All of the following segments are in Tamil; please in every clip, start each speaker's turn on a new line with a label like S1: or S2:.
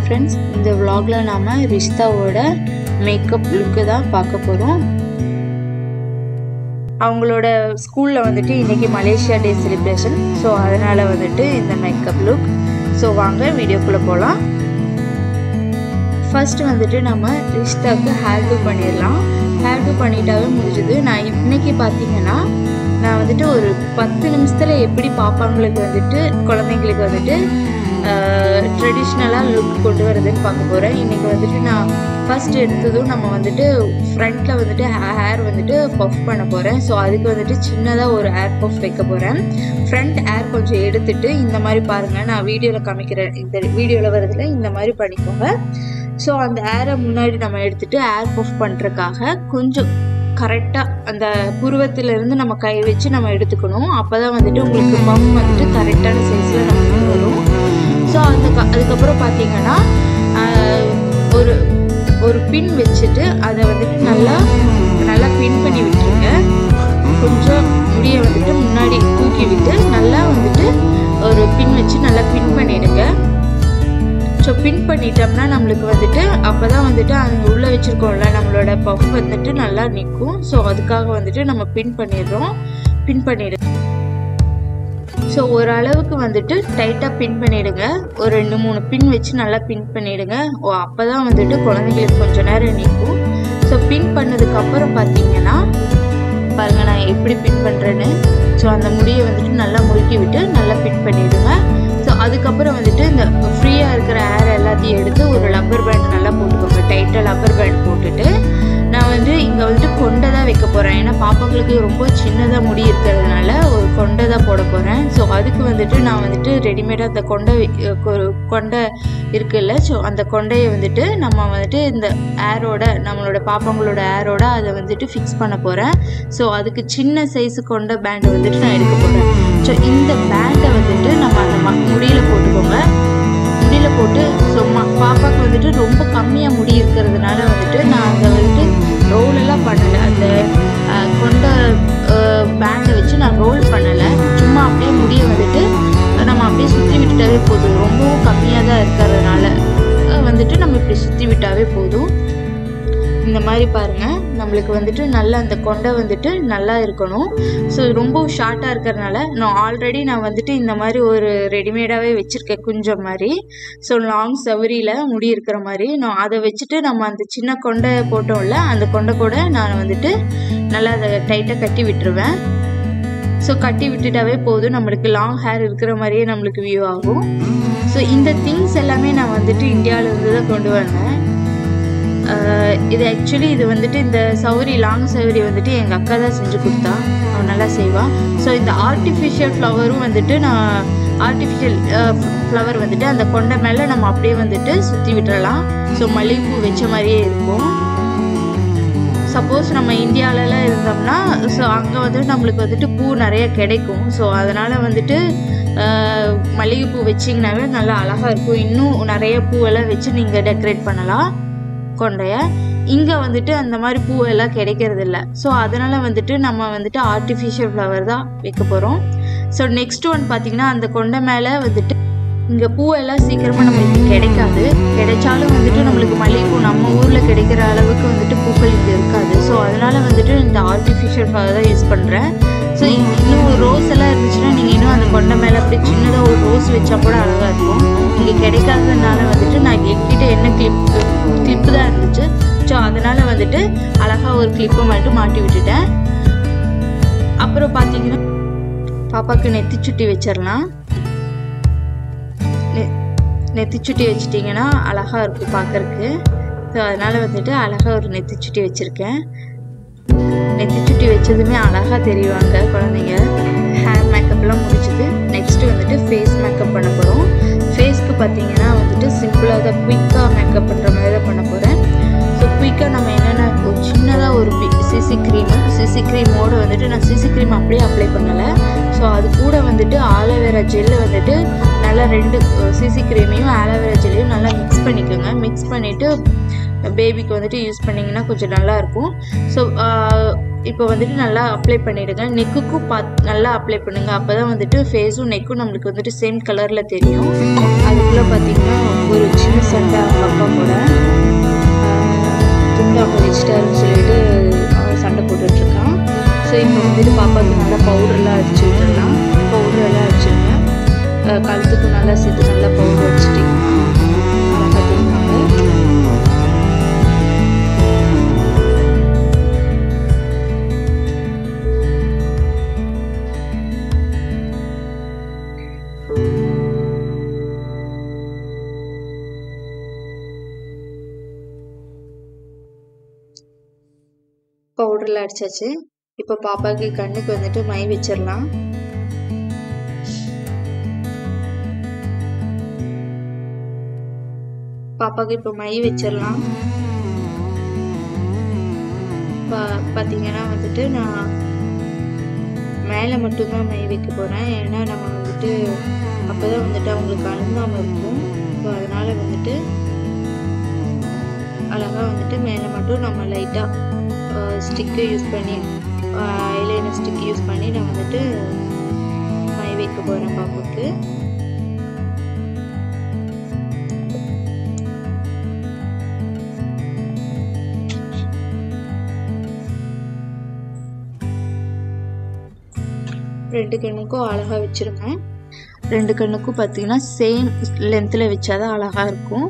S1: ஃப்ரெண்ட்ஸ் இந்த vlogல நாம ரிஷ்தாவோட மேக்கப் லுக்கு தான் பார்க்க போகிறோம் அவங்களோட ஸ்கூலில் வந்துட்டு இன்றைக்கி மலேசியா டே செலிப்ரேஷன் ஸோ அதனால் வந்துட்டு இந்த மேக்கப் லுக் ஸோ வாங்க வீடியோக்குள்ளே போகலாம் ஃபர்ஸ்ட் வந்துட்டு நம்ம ரிஷ்தாவுக்கு ஹேர் டூ பண்ணிடலாம் ஹேர் டூ பண்ணிட்டாவே முடிஞ்சுது நான் இன்னைக்கு பார்த்தீங்கன்னா நான் வந்துட்டு ஒரு பத்து நிமிஷத்தில் எப்படி பாப்பாங்களுக்கு வந்துட்டு குழந்தைங்களுக்கு வந்துட்டு ட்ரெடிஷ்னலாக லுக் கொண்டு வரதுன்னு பார்க்க போகிறேன் இன்றைக்கி வந்துட்டு நான் ஃபர்ஸ்ட் எடுத்ததும் நம்ம வந்துட்டு ஃப்ரண்ட்டில் வந்துட்டு ஹேர் வந்துட்டு பஃப் பண்ண போகிறேன் ஸோ அதுக்கு வந்துட்டு சின்னதாக ஒரு ஹேர் பஃப் வைக்க போகிறேன் ஃப்ரண்ட் ஹேர் கொஞ்சம் எடுத்துட்டு இந்த மாதிரி பாருங்கள் நான் வீடியோவில் காமிக்கிறேன் இந்த வீடியோவில் வரதுல இந்த மாதிரி பண்ணிக்கோங்க ஸோ அந்த ஏரை முன்னாடி நம்ம எடுத்துட்டு ஏர் பஃப் பண்ணுறதுக்காக கொஞ்சம் கரெக்டாக அந்த புருவத்திலிருந்து நம்ம கை வச்சு நம்ம எடுத்துக்கணும் அப்போ தான் வந்துட்டு உங்களுக்கு பஃப் வந்துட்டு கரெக்டான சைஸில் நமக்கு வரும் ஸோ அந்த க- அதுக்கப்புறம் பார்த்தீங்கன்னா ஆஹ், ஒரு ஒரு பின் வச்சுட்டு அதை வந்துட்டு நல்லா நல்லா பின் பண்ணி விட்டுருங்க கொஞ்சம் முடியை வந்துட்டு முன்னாடி தூக்கி விட்டு நல்லா வந்துட்டு ஒரு பின் வச்சு நல்லா பின் பண்ணிடுங்க ஸோ பின் பண்ணிட்டோம்னா நம்மளுக்கு வந்துட்டு அப்போ தான் வந்துட்டு அங்கே உள்ளே வச்சுருக்கோம்ல நம்மளோட பஃப் வந்துட்டு நல்லா நிற்கும் ஸோ அதுக்காக வந்துட்டு நம்ம பின் பண்ணிடுறோம் பின் பண்ணிடு ஸோ ஓரளவுக்கு வந்துட்டு டைட்டாக பின் பண்ணிடுங்க ஒரு ரெண்டு மூணு பின் வச்சு நல்லா பின் பண்ணிடுங்க ஓ அப்போ தான் வந்துட்டு குழந்தைங்களுக்கு கொஞ்ச நேரம் நிற்கும் ஸோ பின் பண்ணதுக்கப்புறம் பார்த்தீங்கன்னா பாருங்க நான் எப்படி பின் பண்ணுறேன்னு ஸோ அந்த முடியை வந்துட்டு நல்லா முறுக்கி விட்டு நல்லா பின் பண்ணிடுங்க ஸோ அதுக்கப்புறம் வந்துட்டு இந்த ஃப்ரீயாக இருக்கிற ஏர் எல்லாத்தையும் எடுத்து ஒரு லப்பர் பேண்ட் நல்லா போட்டுக்கோங்க டைட்டாக லப்பர் பேண்ட் போட்டுட்டு நான் வந்து இங்கே வந்துட்டு கொண்டை தான் வைக்க போகிறேன் ஏன்னா பாப்பாங்களுக்கு ரொம்ப சின்னதாக முடி இருக்கிறதுனால ஒரு கொண்டை தான் போட போகிறேன் ஸோ அதுக்கு வந்துட்டு நான் வந்துட்டு ரெடிமேடாக அந்த கொண்டை வை- ஒரு கொண்டை இருக்குல்ல ஸோ அந்த கொண்டையை வந்துட்டு நம்ம வந்துட்டு இந்த ஏரோட நம்மளோட பாப்பாங்களோட ஏரோட அதை வந்துட்டு ஃபிக்ஸ் பண்ண போகிறேன் ஸோ அதுக்கு சின்ன சைஸு கொண்ட பேண்டை வந்துட்டு நான் எடுக்க போகிறேன் ஸோ இந்த பேண்டை வந்துட்டு நம்ம அந்த ம முடியில் போட்டுக்கோங்க முடியில் போட்டு ஸோ ம பாப்பாவுக்கு வந்துட்டு ரொம்ப கம்மியாக முடி இருக்கிறதுனால வந்துட்டு நான் அதை வந்துட்டு ரோல் எல்லாம் பண்ணலை அந்த அஹ், கொண்ட பேண்டை வச்சு நான் ரோல் பண்ணலை சும்மா அப்படியே முடியை வந்துட்டு நம்ம அப்படியே சுற்றி விட்டுட்டாவே போதும் ரொம்பவும் கம்மியாக தான் இருக்கிறதுனால அஹ், வந்துட்டு நம்ம இப்படி சுற்றி விட்டாவே போதும் இந்த மாதிரி பாருங்க நம்மளுக்கு வந்துட்டு நல்லா அந்த கொண்டை வந்துட்டு நல்லா இருக்கணும் ஸோ ரொம்ப ஷார்ட்டாக இருக்கிறதுனால நான் ஆல்ரெடி நான் வந்துட்டு இந்த மாதிரி ஒரு ரெடிமேடாகவே வச்சுருக்கேன் குஞ்சம் மாதிரி ஸோ லாங் சவரியில் முடி இருக்கிற மாதிரி நான் அதை வச்சுட்டு நம்ம அந்த சின்ன கொண்டை போட்டோம்ல அந்த கொண்டை கூட நான் வந்துட்டு நல்லா அதை டைட்டாக கட்டி விட்டுருவேன் ஸோ கட்டி விட்டுட்டாவே போதும் நம்மளுக்கு லாங் ஹேர் இருக்கிற மாதிரியே நம்மளுக்கு வியூ ஆகும் ஸோ இந்த திங்ஸ் எல்லாமே நான் வந்துட்டு இந்தியாவிலேருந்து தான் கொண்டு வந்தேன் ஆஹ் இது ஆக்சுவலி இது வந்துட்டு இந்த சௌரி லாங் சௌரி வந்துட்டு எங்கள் அக்கா தான் செஞ்சு கொடுத்தா அவன் நல்லா செய்வான் ஸோ இந்த ஆர்டிஃபிஷியல் ஃப்ளவரும் வந்துட்டு நான் ஆர்டிஃபிஷியல் ஃப்ளவர் வந்துட்டு அந்த கொண்டை மேலே நம்ம அப்படியே வந்துட்டு சுற்றி விட்டுறலாம் ஸோ மல்லிகைப்பூ வச்ச மாதிரியே இருக்கும் சப்போஸ் நம்ம இந்தியாவிலலாம் இருந்தோம்னா ஸோ அங்கே வந்துட்டு நம்மளுக்கு வந்துட்டு பூ நிறைய கிடைக்கும் ஸோ அதனால் வந்துட்டு ஆஹ், மல்லிகைப்பூ வச்சிங்கனாவே நல்லா அழகாக இருக்கும் இன்னும் நிறைய பூவெல்லாம் வச்சு நீங்கள் டெக்கரேட் பண்ணலாம் கொண்டைய இங்கே வந்துட்டு அந்த மாதிரி பூவெல்லாம் கிடைக்கிறது இல்லை ஸோ அதனால் வந்துட்டு நம்ம வந்துட்டு ஆர்டிஃபிஷியல் ஃப்ளவர் தான் வைக்க போகிறோம் ஸோ நெக்ஸ்ட் ஒன் பார்த்தீங்கன்னா அந்த கொண்டை மேலே வந்துட்டு இங்கே பூவெல்லாம் சீக்கிரமாக நம்மளுக்கு கிடைக்காது கிடைச்சாலும் வந்துட்டு நம்மளுக்கு மல்லிகைப்பூ நம்ம ஊரில் கிடைக்கிற அளவுக்கு வந்துட்டு பூக்கள் இங்கே இருக்காது ஸோ அதனால் வந்துட்டு இந்த ஆர்டிஃபிஷியல் ஃப்ளவர் தான் யூஸ் பண்ணுறேன் ஸோ இன்னும் ரோஸ் எல்லாம் இருந்துச்சுன்னா நீங்கள் இன்னும் அந்த கொண்டை மேலே அப்படி சின்னதாக ஒரு ரோஸ் வச்சா கூட அழகாக இருக்கும் இங்கே கிடைக்காததுனால வந்துட்டு நான் என்கிட்ட என்ன கிளிப் கிளிப்பு தான் இருந்துச்சு ஸோ அதனால் வந்துட்டு அழகாக ஒரு கிளிப்பை மட்டும் மாட்டி விட்டுட்டேன் அப்புறம் பார்த்தீங்கன்னா பாப்பாவுக்கு நெத்தி சுட்டி வச்சிடலாம் நெ- நெத்திச்சுட்டி வச்சிட்டிங்கன்னா அழகாக இருக்கும் பார்க்கறக்கு ஸோ அதனால் வந்துட்டு அழகாக ஒரு நெத்திச்சுட்டி வச்சுருக்கேன் நெத்திச்சுட்டி வச்சதுமே அழகாக தெரிவாங்க குழந்தைங்க ஹேர் மேக்கப்லாம் முடிச்சது நெக்ஸ்ட் வந்துட்டு ஃபேஸ் மேக்கப் பண்ண போகிறோம் ஃபேஸ்க்கு பார்த்தீங்கன்னா வந்துட்டு சிம்பிளாக தான் குயிக்காக மேக்கப் பண்ணுற மாதிரி தான் பண்ண போகிறேன் ஸோ குயிக்காக நம்ம என்னென்ன ஒரு சின்னதாக ஒரு சிசி க்ரீமு சிசி க்ரீமோடு வந்துட்டு நான் சிசி க்ரீம் அப்படியே அப்ளை பண்ணலை ஸோ அது கூட வந்துட்டு ஆலோவேரா ஜெல்லு வந்துட்டு நல்லா ரெண்டு சிசி க்ரீமையும் ஆலோவேரா ஜெல்லையும் நல்லா மிக்ஸ் பண்ணிக்கோங்க மிக்ஸ் பண்ணிவிட்டு பேபிக்கு வந்துட்டு யூஸ் பண்ணிங்கன்னா கொஞ்சம் நல்லாயிருக்கும் ஸோ இப்போ வந்துட்டு நல்லா அப்ளை பண்ணிடுங்க நெக்குக்கும் பாத் நல்லா அப்ளை பண்ணுங்க அப்போ தான் வந்துட்டு ஃபேஸும் நெக்கும் நம்மளுக்கு வந்துட்டு சேம் கலரில் தெரியும் அதுக்குள்ளே பார்த்தீங்கன்னா ஒரு சின்ன சண்டை அவங்க அப்பா கூட துண்டா பதிச்சிட்டாருன்னு சொல்லிட்டு அவன் சண்டை போட்டுட்ருக்கான் ஸோ இப்போ வந்துட்டு பாப்பாவுக்கு நல்லா பவுடர்லாம் அடிச்சு விட்டுடலாம் பவுடர் எல்லாம் அடிச்சிருங்க அஹ் கழுத்துக்கு நல்லா சேர்த்து நல்லா பவுடர் அடிச்சிட்டிங்கன்னா அழகாக தெரியுவாங்க பவுடர்லாம் அடிச்சாச்சு இப்போ பாப்பாவுக்கு கண்ணுக்கு வந்துட்டு மை வச்சிடலாம் பாப்பாவுக்கு இப்போ மை வச்சிடலாம் பா பார்த்தீங்கன்னா வந்துட்டு நான் மேலே மட்டும்தான் மை வைக்க போகிறேன் ஏன்னா நம்ம வந்துட்டு அப்போ தான் வந்துட்டு அவங்களுக்கு அழுந்தாமல் இருக்கும் ஸோ அதனால் வந்துட்டு அழகாக வந்துட்டு மேலே மட்டும் நம்ம லைட்டாக ஸ்டிக்கு யூஸ் பண்ணி ஐலைனர் ஸ்டிக் யூஸ் பண்ணி நான் வந்துட்டு மை வைக்க போகிறேன் பாப்பாவுக்கு ரெண்டு கண்ணுக்கும் அழகாக வச்சுருங்க ரெண்டு கண்ணுக்கும் பார்த்தீங்கன்னா சேம் லென்த்தில் வச்சாதான் அழகாக இருக்கும்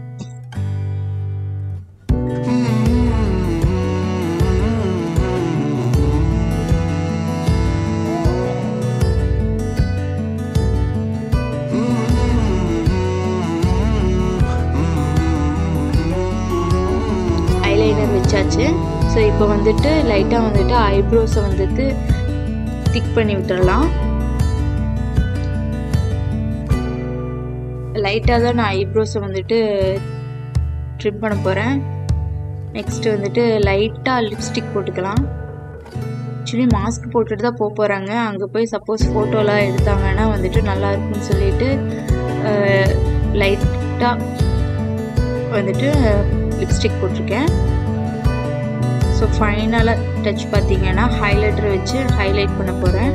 S1: ஐலைனர் வச்சாச்சு ஸோ இப்போ வந்துட்டு லைட்டாக வந்துட்டு ஐப்ரோஸை வந்துட்டு திக் பண்ணி விட்டுறலாம் லைட்டாக தான் நான் ஐப்ரோஸை வந்துட்டு ட்ரிம் பண்ண போகிறேன் நெக்ஸ்ட்டு வந்துட்டு லைட்டாக லிப்ஸ்டிக் போட்டுக்கலாம் ஆக்சுவலி மாஸ்க் போட்டுட்டு தான் போக போகிறாங்க அங்கே போய் சப்போஸ் ஃபோட்டோலாம் எடுத்தாங்கன்னா வந்துட்டு நல்லா இருக்கும்னு சொல்லிட்டு லைட்டாக வந்துட்டு லிப்ஸ்டிக் போட்டிருக்கேன் ஸோ ஃபைனலாக டச் பார்த்தீங்கன்னா ஹைலைட்டர் வச்சு ஹைலைட் பண்ண போகிறேன்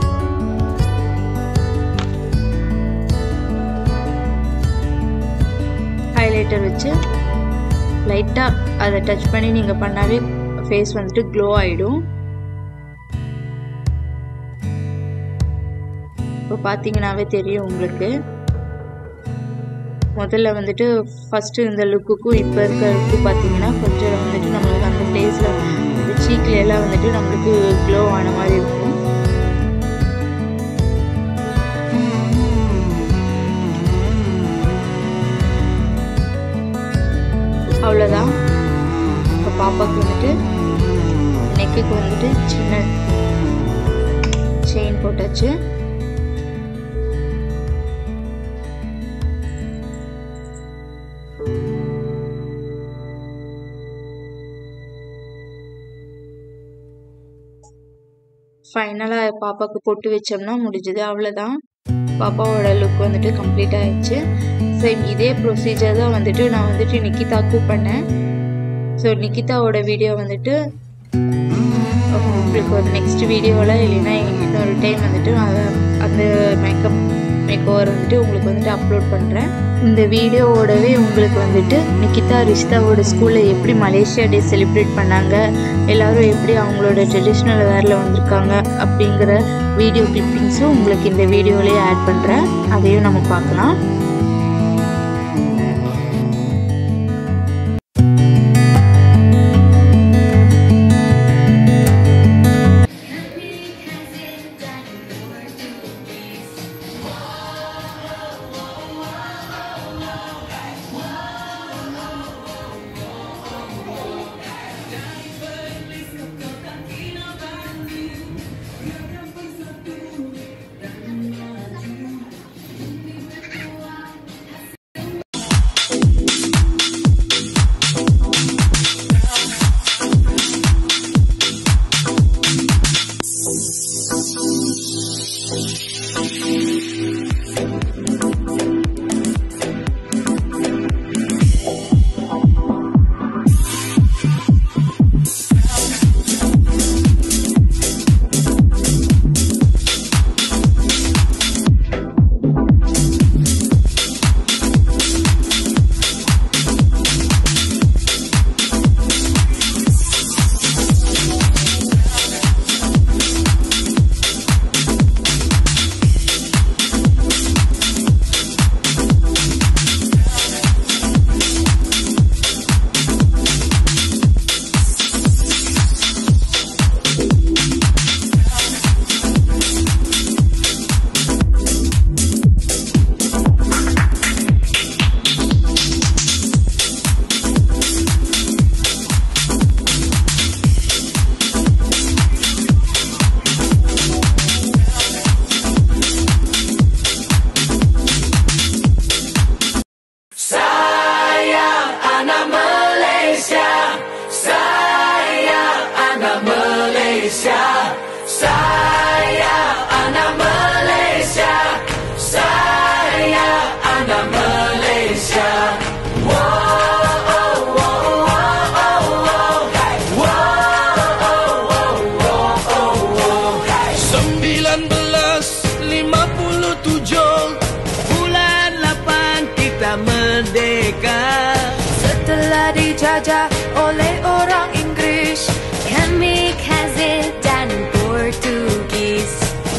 S1: ஹைலைட்டர் வச்சு லைட்டாக அதை டச் பண்ணி நீங்கள் பண்ணாவே ஃபேஸ் வந்துட்டு க்ளோ ஆகிடும் இப்போ பார்த்தீங்கன்னாவே தெரியும் உங்களுக்கு முதல்ல வந்துட்டு ஃபஸ்ட்டு இந்த லுக்குக்கும் இப்போ இருக்க லுக்கு பார்த்தீங்கன்னா கொஞ்சம் வந்துட்டு நம்மளுக்கு அந்த ஃபேஸில் அந்த சீக்ல எல்லாம் வந்துட்டு நம்மளுக்கு க்ளோ ஆன மாதிரி இருக்கும் அவ்வளோதான் இப்போ பாப்பாவுக்கு வந்துட்டு நெக்குக்கு வந்துட்டு சின்ன செயின் போட்டாச்சு ஃபைனலாக பாப்பாவுக்கு பொட்டு வச்சோம்னா முடிஞ்சது அவ்வளோதான் பாப்பாவோட லுக் வந்துட்டு கம்ப்ளீட் ஆயிடுச்சு சேம் இதே ப்ரொசீஜர் தான் வந்துட்டு நான் வந்துட்டு நிக்கிதாக்கு பண்ணேன் ஸோ நிக்கிதாவோட வீடியோ வந்துட்டு உங்களுக்கு ஒரு நெக்ஸ்ட் வீடியோவில் இல்லைன்னா இன்னொரு டைம் வந்துட்டு நான் அந்த மேக்கப் மேக் ஓவர் வந்துட்டு உங்களுக்கு வந்துட்டு அப்லோட் பண்ணுறேன் இந்த வீடியோவோடவே உங்களுக்கு வந்துட்டு நிக்கிதா ரிஷ்தாவோட ஸ்கூலில் எப்படி மலேசியா டே செலிப்ரேட் பண்ணாங்க எல்லாரும் எப்படி அவங்களோட ட்ரெடிஷ்னல் வேரில் வந்திருக்காங்க அப்படிங்கிற வீடியோ கிளிப்பிங்ஸும் உங்களுக்கு இந்த வீடியோலேயே ஆட் பண்ணுறேன் அதையும் நம்ம பார்க்கலாம்
S2: Bulan 8 kita merdeka
S3: Setelah dijajah oleh orang Inggris
S4: Kami Kazir dan Portugis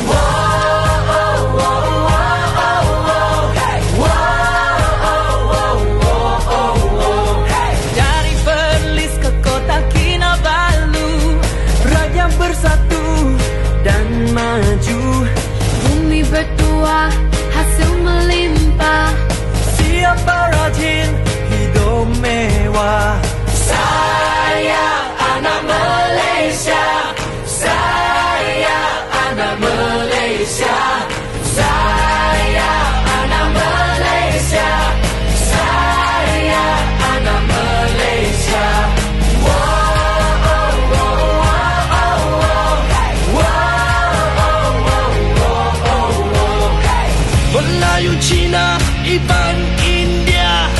S2: Dari Perlis ke kota Kinabalu Raja bersatu dan maju
S3: Bumi bertuah, hasil melimpah
S2: Siapa rajin hidup mewah Saya anak Malaysia Saya anak Malaysia Saya anak Malaysia Saya anak Malaysia Melayu Cina Iban India